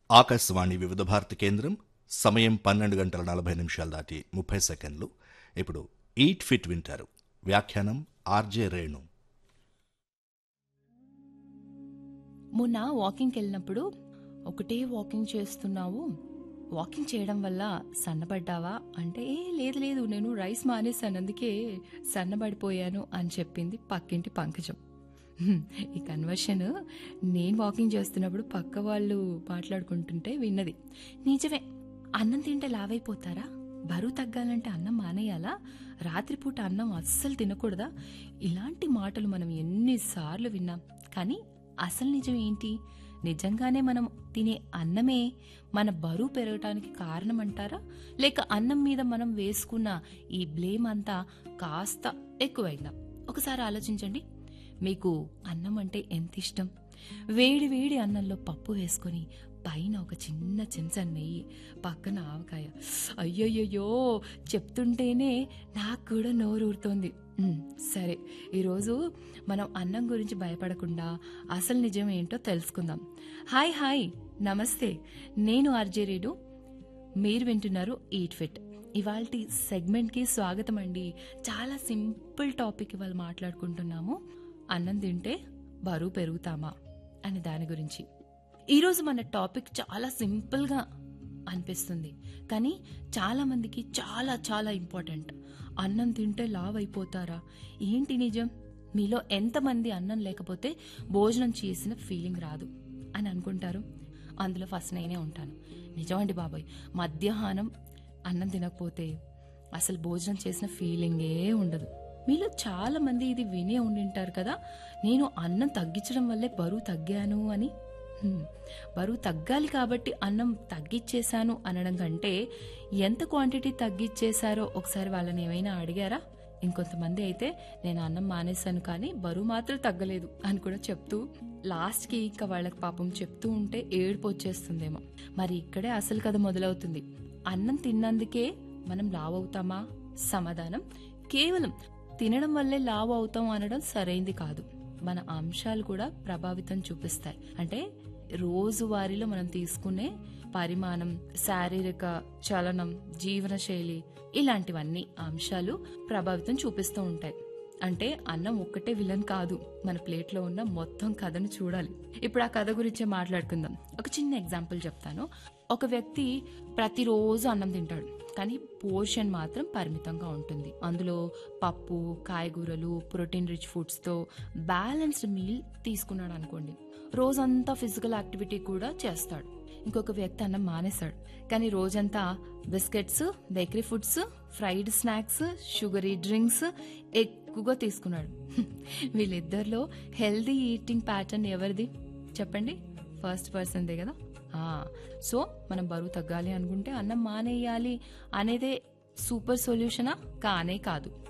ఆకాశవాణి వివిధ భారతి కేంద్రం సమయం పన్నెండు గంటల నలభై నిమిషాలు దాటి ముప్పై సెకండ్లు ఇప్పుడు ఈట్ ఫిట్ వింటారు వ్యాఖ్యానం ఆర్జే రేణు మొన్న వాకింగ్కి వెళ్ళినప్పుడు ఒకటే వాకింగ్ చేస్తున్నావు వాకింగ్ చేయడం వల్ల సన్నబడ్డావా అంటే "ఏ, లేదు లేదు నేను రైస్ మానేశాను అందుకే సన్నబడిపోయాను అని చెప్పింది పక్కింటి పంకజం హ్మ్, ఈ కన్వర్షన్ నేను వాకింగ్ చేస్తున్నప్పుడు పక్క వాళ్ళు మాట్లాడుకుంటుంటే విన్నది నిజమే అన్నం తింటే లావైపోతారా బరువు తగ్గాలంటే అన్నం మానేయాలా రాత్రిపూట అన్నం అస్సలు తినకూడదా ఇలాంటి మాటలు మనం ఎన్నిసార్లు విన్నాం కానీ అసలు నిజం ఏంటి నిజంగానే మనం తినే అన్నమే మన బరువు పెరగటానికి కారణమంటారా లేక అన్నం మీద మనం వేసుకున్న ఈ బ్లేమ్ అంతా కాస్త ఎక్కువైందా ఒకసారి ఆలోచించండి మీకు అన్నం అంటే ఎంత ఇష్టం వేడి వేడి అన్నంలో పప్పు వేసుకొని పైన ఒక చిన్న చెంచా నెయ్యి పక్కన ఆవకాయ అయ్యయ్యో చెప్తుంటేనే నాకు కూడా నోరూరుతోంది ఉమ్, సరే ఈరోజు మనం అన్నం గురించి భయపడకుండా అసలు నిజం ఏంటో తెలుసుకుందాం హాయ్ హాయ్ నమస్తే నేను ఆర్జే రేడు మీరు వింటున్నారు ఈట్ ఫిట్ ఇవాళ సెగ్మెంట్కి స్వాగతం అండి చాలా సింపుల్ టాపిక్ ఇవాళ మాట్లాడుకుంటున్నాము అన్నం తింటే బరువు పెరుగుతామా అనే దాని గురించి ఈరోజు మన టాపిక్ చాలా సింపుల్గా అనిపిస్తుంది కానీ చాలా మందికి చాలా చాలా ఇంపార్టెంట్ అన్నం తింటే లావ్ అయిపోతారా ఏంటి నిజం మీలో ఎంతమంది అన్నం లేకపోతే భోజనం చేసిన ఫీలింగ్ రాదు అని అనుకుంటారు అందులో ఫస్ట్ నేనే ఉంటాను నిజమండి బాబాయ్ మధ్యాహ్నం అన్నం తినకపోతే అసలు భోజనం చేసిన ఫీలింగే ఉండదు మీలో చాలా మంది ఇది వినే ఉండింటారు కదా నేను అన్నం తగ్గించడం వల్లే బరువు తగ్గాను అని హ్మ్. బరువు తగ్గాలి కాబట్టి అన్నం తగ్గిచ్చేశాను అనడం కంటే ఎంత క్వాంటిటీ తగ్గిచ్చేశారో ఒకసారి వాళ్ళని ఏమైనా అడిగారా ఇంకొంతమంది అయితే నేను అన్నం మానేశాను కానీ బరువు మాత్రం తగ్గలేదు అని కూడా చెప్తూ లాస్ట్కి ఇంకా వాళ్ళకి పాపం చెప్తూ ఉంటే ఏడుపు వచ్చేస్తుందేమో మరి ఇక్కడే అసలు కథ మొదలవుతుంది అన్నం తిన్నందుకే మనం లావు అవుతామా సమాధానం కేవలం తినడం వల్లే లావు అవుతాం అనడం సరైంది కాదు మన అంశాలు కూడా ప్రభావితం చూపిస్తాయి అంటే రోజువారీలో మనం తీసుకునే పరిమాణం శారీరక చలనం జీవనశైలి ఇలాంటివన్నీ అంశాలు ప్రభావితం చూపిస్తూ ఉంటాయి అంటే అన్నం ఒక్కటే విలన్ కాదు మన ప్లేట్లో ఉన్న మొత్తం కథను చూడాలి ఇప్పుడు ఆ కథ గురించే మాట్లాడుకుందాం ఒక చిన్న ఎగ్జాంపుల్ చెప్తాను ఒక వ్యక్తి ప్రతిరోజు అన్నం తింటాడు కానీ పోర్షన్ మాత్రం పరిమితంగా ఉంటుంది అందులో పప్పు కాయగూరలు ప్రోటీన్ రిచ్ ఫుడ్స్తో బ్యాలెన్స్డ్ మీల్ తీసుకున్నాడు అనుకోండి రోజంతా ఫిజికల్ యాక్టివిటీ కూడా చేస్తాడు ఇంకొక వ్యక్తి అన్నం మానేశాడు కానీ రోజంతా biscuits bakery foods fried snacks sugary drinks ఎక్కువగా తీసుకున్నాడు వీళ్ళిద్దరిలో హెల్దీ ఈటింగ్ ప్యాటర్న్ ఎవరిది చెప్పండి ఫస్ట్ పర్సన్దే కదా ఆ, సో మనం బరువు తగ్గాలి అనుకుంటే అన్నం మానేయాలి అనేదే సూపర్ సొల్యూషనా కానే కాదు